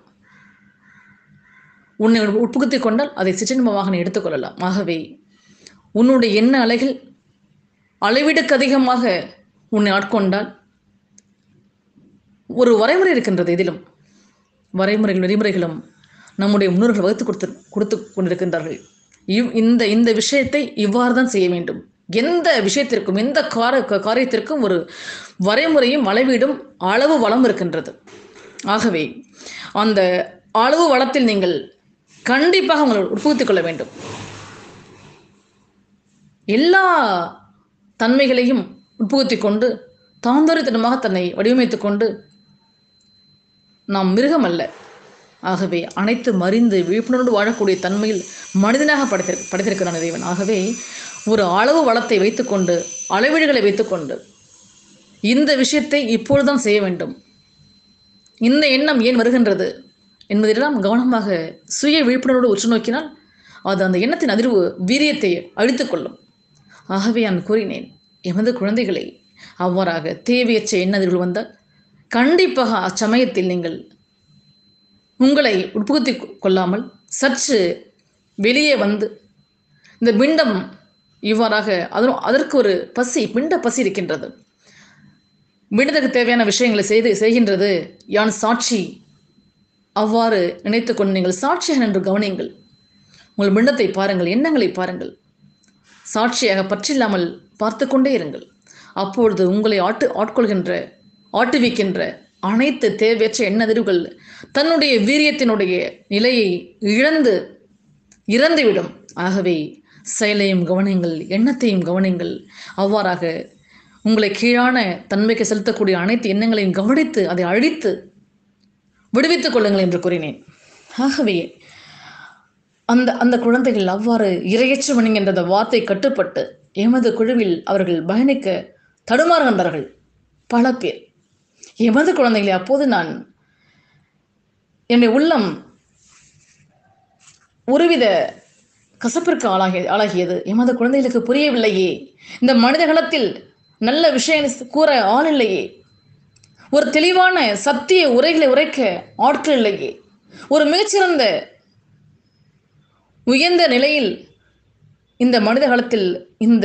உன்னை உட்புகுத்திக் கொண்டால் அதை சிற்றின்பமாக நீ எடுத்துக்கொள்ளலாம் ஆகவே உன்னுடைய எண்ண அலைகள் அளவிடுக்கு அதிகமாக உன்னை ஆட்கொண்டால் ஒரு வரைமுறை இருக்கின்றது இதிலும் வரைமுறைகள் நெறிமுறைகளும் நம்முடைய முன்னோர்கள் வகுத்து கொடுத்து கொடுத்து கொண்டிருக்கின்றார்கள் இவ் இந்த இந்த விஷயத்தை இவ்வாறு தான் செய்ய வேண்டும் எந்த விஷயத்திற்கும் எந்த கார காரியத்திற்கும் ஒரு வரைமுறையும் அளவீடும் அளவு வளம் இருக்கின்றது ஆகவே அந்த அளவு வளத்தில் நீங்கள் கண்டிப்பாக உங்களை உட்புகுத்திக் கொள்ள வேண்டும் எல்லா தன்மைகளையும் உட்புகுத்திக் கொண்டு தாந்தோரித்தனமாக தன்னை வடிவமைத்துக் கொண்டு நாம் மிருகம் அல்ல ஆகவே அனைத்து மறிந்து விழிப்புணர்வோடு வாழக்கூடிய தன்மையில் மனிதனாக படைத்திரு படைத்திருக்கிறான் இறைவன் ஆகவே ஒரு அளவு வளத்தை வைத்துக்கொண்டு அளவீடுகளை வைத்துக்கொண்டு இந்த விஷயத்தை இப்பொழுதுதான் செய்ய வேண்டும் இந்த எண்ணம் ஏன் வருகின்றது என்பதெல்லாம் கவனமாக சுய விழிப்புணர்வோடு உற்று நோக்கினால் அது அந்த எண்ணத்தின் அதிர்வு வீரியத்தை அழித்துக் கொள்ளும் ஆகவே நான் கூறினேன் எமது குழந்தைகளை அவ்வாறாக தேவையற்ற எண்ணதிர்கள் வந்தால் கண்டிப்பாக அச்சமயத்தில் நீங்கள் உங்களை உட்புகுத்தி கொள்ளாமல் சற்று வெளியே வந்து இந்த பிண்டம் இவ்வாறாக அதனும் அதற்கு ஒரு பசி பிண்ட பசி இருக்கின்றது பிண்டத்துக்கு தேவையான விஷயங்களை செய்து செய்கின்றது யான் சாட்சி அவ்வாறு நினைத்து கொண்டு நீங்கள் சாட்சியாக நின்று கவனியுங்கள் உங்கள் பிண்டத்தை பாருங்கள் எண்ணங்களை பாருங்கள் சாட்சியாக பற்றில்லாமல் பார்த்து கொண்டே இருங்கள் அப்பொழுது உங்களை ஆட்டு ஆட்கொள்கின்ற ஆட்டுவிக்கின்ற அனைத்து தேவையற்ற எண்ணதிர்வுகள் தன்னுடைய வீரியத்தினுடைய நிலையை இழந்து இறந்துவிடும் ஆகவே செயலையும் கவனியுங்கள் எண்ணத்தையும் கவனியுங்கள் அவ்வாறாக உங்களை கீழான தன்மைக்கு செலுத்தக்கூடிய அனைத்து எண்ணங்களையும் கவனித்து அதை அழித்து விடுவித்துக் கொள்ளுங்கள் என்று கூறினேன் ஆகவே அந்த அந்த குழந்தைகள் அவ்வாறு இரையற்றவனிங் என்ற அந்த வார்த்தை கட்டுப்பட்டு எமது குழுவில் அவர்கள் பயணிக்க தடுமாறுகின்றார்கள் பல பேர் எமது குழந்தைகளை அப்போது நான் என்னுடைய உள்ளம் ஒருவித கசப்பிற்கு ஆளாகி ஆளாகியது எமது குழந்தைகளுக்கு புரியவில்லையே இந்த மனித களத்தில் நல்ல விஷயம் கூற ஆள் இல்லையே ஒரு தெளிவான சத்திய உரைகளை உரைக்க ஆட்கள் இல்லையே ஒரு மிகச்சிறந்த உயர்ந்த நிலையில் இந்த மனித காலத்தில் இந்த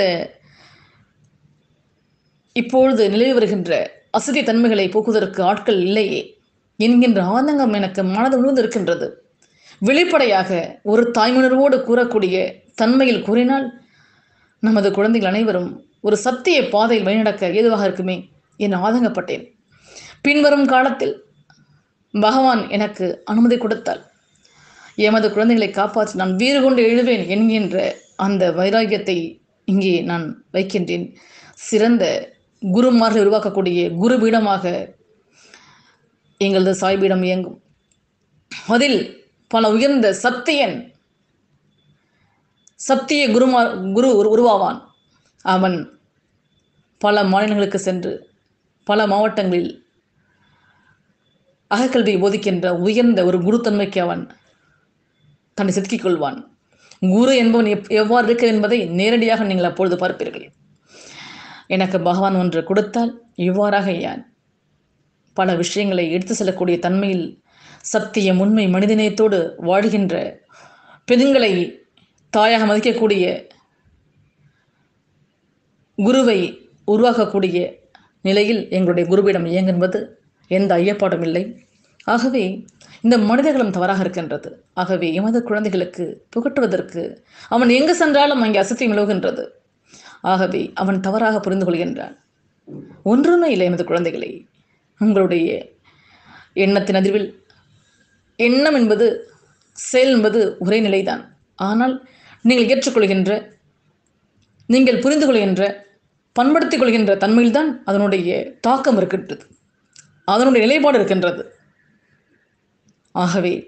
இப்பொழுது நிலவி வருகின்ற அசதி தன்மைகளை போக்குவதற்கு ஆட்கள் இல்லையே என்கின்ற ஆதங்கம் எனக்கு மனது முழுவதும் இருக்கின்றது வெளிப்படையாக ஒரு தாய்மணர்வோடு கூறக்கூடிய தன்மையில் கூறினால் நமது குழந்தைகள் அனைவரும் ஒரு சத்திய பாதையில் வழிநடக்க ஏதுவாக இருக்குமே என ஆதங்கப்பட்டேன் பின்வரும் காலத்தில் பகவான் எனக்கு அனுமதி கொடுத்தால் எமது குழந்தைகளை காப்பாற்றி நான் வீறு கொண்டு எழுவேன் என்கின்ற அந்த வைராகியத்தை இங்கே நான் வைக்கின்றேன் சிறந்த குருமார்கள் உருவாக்கக்கூடிய குருபீடமாக எங்களது சாய்பீடம் இயங்கும் அதில் பல உயர்ந்த சத்தியன் சத்திய குருமா குரு உரு- உருவாவான் அவன் பல மாநிலங்களுக்கு சென்று பல மாவட்டங்களில் அகக்கல்வி போதிக்கின்ற உயர்ந்த ஒரு குருத்தன்மைக்கு அவன் தன்னை செதுக்கிக் கொள்வான் குரு என்பவன் எப் எவ்வாறு இருக்க என்பதை நேரடியாக நீங்கள் அப்பொழுது பார்ப்பீர்கள் எனக்கு பகவான் ஒன்று கொடுத்தால் இவ்வாறாக யான் பல விஷயங்களை எடுத்து செல்லக்கூடிய தன்மையில் சத்தியம் உண்மை மனிதநேயத்தோடு வாழ்கின்ற பெண்களை தாயாக மதிக்கக்கூடிய குருவை உருவாக்கக்கூடிய நிலையில் எங்களுடைய குருவிடம் இயங்குஎன்பது எந்த ஐயப்பாடும் இல்லை ஆகவே இந்த மனிதர்களும் தவறாக இருக்கின்றது ஆகவே எமது குழந்தைகளுக்கு புகட்டுவதற்கு அவன் எங்கு சென்றாலும் அங்கே அசத்தியம் நிலவுகின்றது ஆகவே அவன் தவறாக புரிந்து கொள்கின்றான் ஒன்றுமே இல்லை எமது குழந்தைகளை உங்களுடைய எண்ணத்தின் அதிர்வில் எண்ணம் என்பது செயல் என்பது ஒரே நிலைதான் ஆனால் நீங்கள் ஏற்றுக்கொள்கின்ற நீங்கள் புரிந்து கொள்கின்ற பண்படுத்திக் கொள்கின்ற தன்மையில்தான் அதனுடைய தாக்கம் இருக்கின்றது அதனுடைய நிலைப்பாடு இருக்கின்றது ஆகவே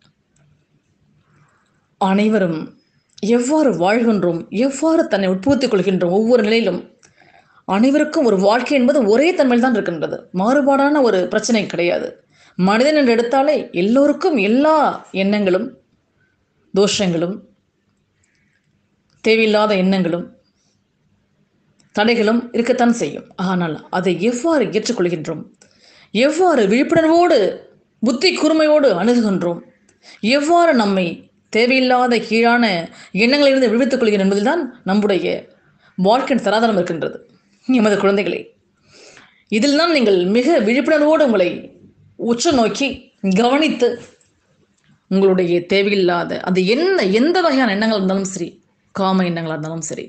அனைவரும் எவ்வாறு வாழ்கின்றோம் எவ்வாறு தன்னை உட்புகுத்திக் கொள்கின்றோம் ஒவ்வொரு நிலையிலும் அனைவருக்கும் ஒரு வாழ்க்கை என்பது ஒரே தன்மையில் தான் இருக்கின்றது மாறுபாடான ஒரு பிரச்சனை கிடையாது மனிதன் என்று எடுத்தாலே எல்லோருக்கும் எல்லா எண்ணங்களும் தோஷங்களும் தேவையில்லாத எண்ணங்களும் தடைகளும் இருக்கத்தான் செய்யும் ஆனால் அதை எவ்வாறு ஏற்றுக்கொள்கின்றோம் எவ்வாறு விழிப்புணர்வோடு புத்தி கூர்மையோடு அணுகுகின்றோம் எவ்வாறு நம்மை தேவையில்லாத கீழான எண்ணங்களிலிருந்து விடுவித்துக் கொள்கிறோம் என்பதில்தான் நம்முடைய வாழ்க்கையின் தராதரம் இருக்கின்றது எமது குழந்தைகளே இதில் தான் நீங்கள் மிக விழிப்புணர்வோடு உங்களை உற்று நோக்கி கவனித்து உங்களுடைய தேவையில்லாத அது என்ன எந்த வகையான எண்ணங்கள் இருந்தாலும் சரி காம எண்ணங்களாக இருந்தாலும் சரி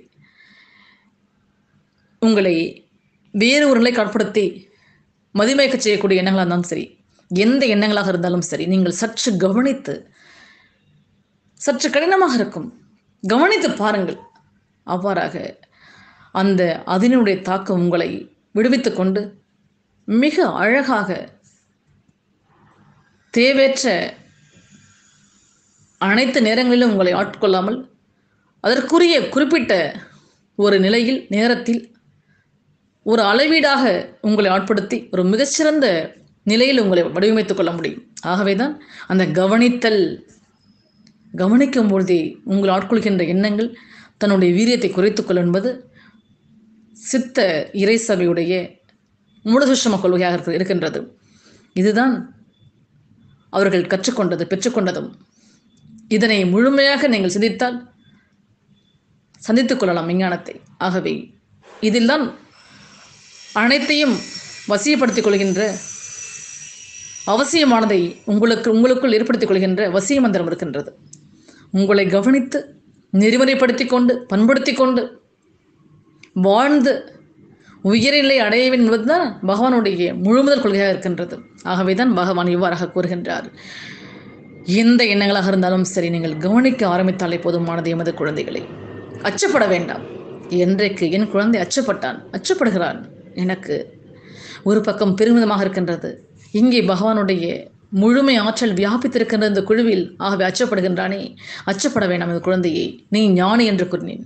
உங்களை வேறு ஒரு நிலை காட்படுத்தி மதிமயக்க செய்யக்கூடிய எண்ணங்களாக இருந்தாலும் சரி எந்த எண்ணங்களாக இருந்தாலும் சரி நீங்கள் சற்று கவனித்து சற்று கடினமாக இருக்கும் கவனித்து பாருங்கள் அவ்வாறாக அந்த அதனுடைய தாக்கம் உங்களை விடுவித்துக் கொண்டு மிக அழகாக தேவையற்ற அனைத்து நேரங்களிலும் உங்களை ஆட்கொள்ளாமல் அதற்குரிய குறிப்பிட்ட ஒரு நிலையில் நேரத்தில் ஒரு அளவீடாக உங்களை ஆட்படுத்தி ஒரு மிகச்சிறந்த நிலையில் உங்களை வடிவமைத்துக் கொள்ள முடியும் ஆகவே தான் அந்த கவனித்தல் கவனிக்கும் பொழுதே உங்கள் ஆட்கொள்கின்ற எண்ணங்கள் தன்னுடைய வீரியத்தை குறைத்துக்கொள் என்பது சித்த இறை சபையுடைய மூடசுஷம கொள்கையாக இருக்கு- இருக்கின்றது இதுதான் அவர்கள் கற்றுக்கொண்டது பெற்றுக்கொண்டதும் இதனை முழுமையாக நீங்கள் சிந்தித்தால் சந்தித்துக் கொள்ளலாம் விஞ்ஞானத்தை ஆகவே இதில்தான் அனைத்தையும் வசியப்படுத்திக் கொள்கின்ற அவசியமானதை உங்களுக்கு உங்களுக்குள் ஏற்படுத்திக் கொள்கின்ற வசிய மந்திரம் இருக்கின்றது உங்களை கவனித்து நெறிமுறைப்படுத்திக் கொண்டு பண்படுத்திக் கொண்டு வாழ்ந்து உயர்நிலை அடைய வேண்டும் என்பதுதான் பகவானுடைய முழுமுதல் கொள்கையாக இருக்கின்றது ஆகவே தான் பகவான் இவ்வாறாக கூறுகின்றார் எந்த எண்ணங்களாக இருந்தாலும் சரி நீங்கள் கவனிக்க ஆரம்பித்தாலே போதுமானது எமது குழந்தைகளை அச்சப்பட வேண்டாம் என்றைக்கு என் குழந்தை அச்சப்பட்டான் அச்சப்படுகிறான் எனக்கு ஒரு பக்கம் பெருமிதமாக இருக்கின்றது இங்கே பகவானுடைய முழுமை ஆற்றல் வியாபித்திருக்கின்ற இந்த குழுவில் ஆகவே அச்சப்படுகின்றானே அச்சப்பட வேண்டாம் இந்த குழந்தையை நீ ஞானி என்று கூறினேன்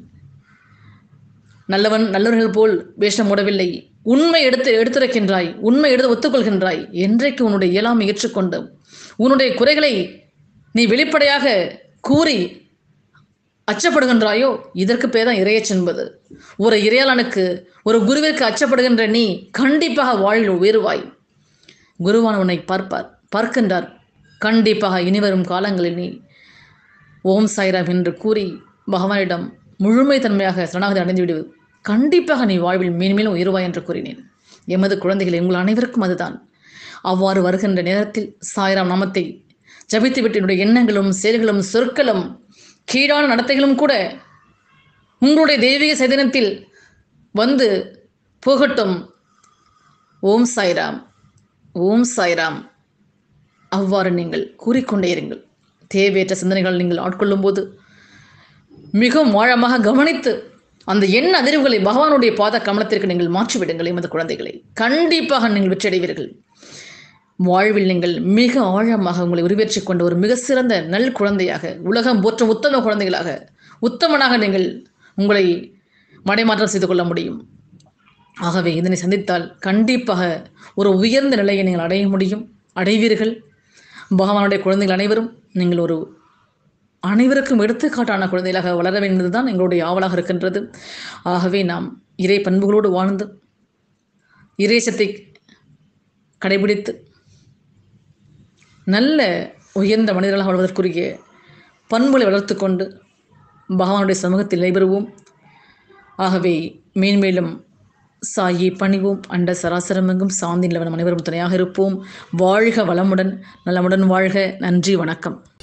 நல்லவன் நல்லவர்கள் போல் வேஷம் மூடவில்லை உண்மை எடுத்து எடுத்துரைக்கின்றாய் உண்மை எடுத்து ஒத்துக்கொள்கின்றாய் என்றைக்கு உன்னுடைய இயலாமை ஏற்றுக்கொண்டு உன்னுடைய குறைகளை நீ வெளிப்படையாக கூறி அச்சப்படுகின்றாயோ இதற்கு பேர் தான் இறையச் என்பது ஒரு இறையாளனுக்கு ஒரு குருவிற்கு அச்சப்படுகின்ற நீ கண்டிப்பாக வாழ்வில் உயருவாய் குருவான் உன்னை பார்ப்பார் பார்க்கின்றார் கண்டிப்பாக இனிவரும் காலங்களில் நீ ஓம் சாய்ராம் என்று கூறி பகவானிடம் முழுமை தன்மையாக சரணாகதி அடைந்து விடு கண்டிப்பாக நீ வாழ்வில் மேன்மேலும் உயருவாய் என்று கூறினேன் எமது குழந்தைகள் உங்கள் அனைவருக்கும் அதுதான் அவ்வாறு வருகின்ற நேரத்தில் சாய்ராம் நாமத்தை ஜபித்துவிட்டு என்னுடைய எண்ணங்களும் செயல்களும் சொற்களும் கீழான நடத்தைகளும் கூட உங்களுடைய தெய்வீக சைதன்யத்தில் வந்து போகட்டும் ஓம் சாய்ராம் ஓம் சாய்ராம் அவ்வாறு நீங்கள் கூறிக்கொண்டே இருங்கள் தேவையற்ற சிந்தனைகள் நீங்கள் ஆட்கொள்ளும் போது மிகவும் ஆழமாக கவனித்து அந்த எண்ண அதிர்வுகளை பகவானுடைய பாத கமலத்திற்கு நீங்கள் மாற்றிவிடுங்கள் எமது குழந்தைகளை கண்டிப்பாக நீங்கள் வெற்றியடைவீர்கள் வாழ்வில் நீங்கள் மிக ஆழமாக உங்களை உருவேற்றிக் கொண்ட ஒரு மிக சிறந்த நல் குழந்தையாக உலகம் போற்றும் உத்தம குழந்தைகளாக உத்தமனாக நீங்கள் உங்களை மடைமாற்றம் செய்து கொள்ள முடியும் ஆகவே இதனை சந்தித்தால் கண்டிப்பாக ஒரு உயர்ந்த நிலையை நீங்கள் அடைய முடியும் அடைவீர்கள் பகவானுடைய குழந்தைகள் அனைவரும் நீங்கள் ஒரு அனைவருக்கும் எடுத்துக்காட்டான குழந்தைகளாக வளர வேண்டியதுதான் எங்களுடைய ஆவலாக இருக்கின்றது ஆகவே நாம் இறை பண்புகளோடு வாழ்ந்து இறைசத்தை கடைபிடித்து நல்ல உயர்ந்த மனிதர்களாக வாழ்வதற்குரிய பண்புகளை வளர்த்து கொண்டு பகவானுடைய சமூகத்தில் நடைபெறுவோம் ஆகவே மேன்மேலும் சாயை பணிவோம் அண்ட சராசரமெங்கும் சாந்தி நிலவனம் அனைவரும் துணையாக இருப்போம் வாழ்க வளமுடன் நலமுடன் வாழ்க நன்றி வணக்கம்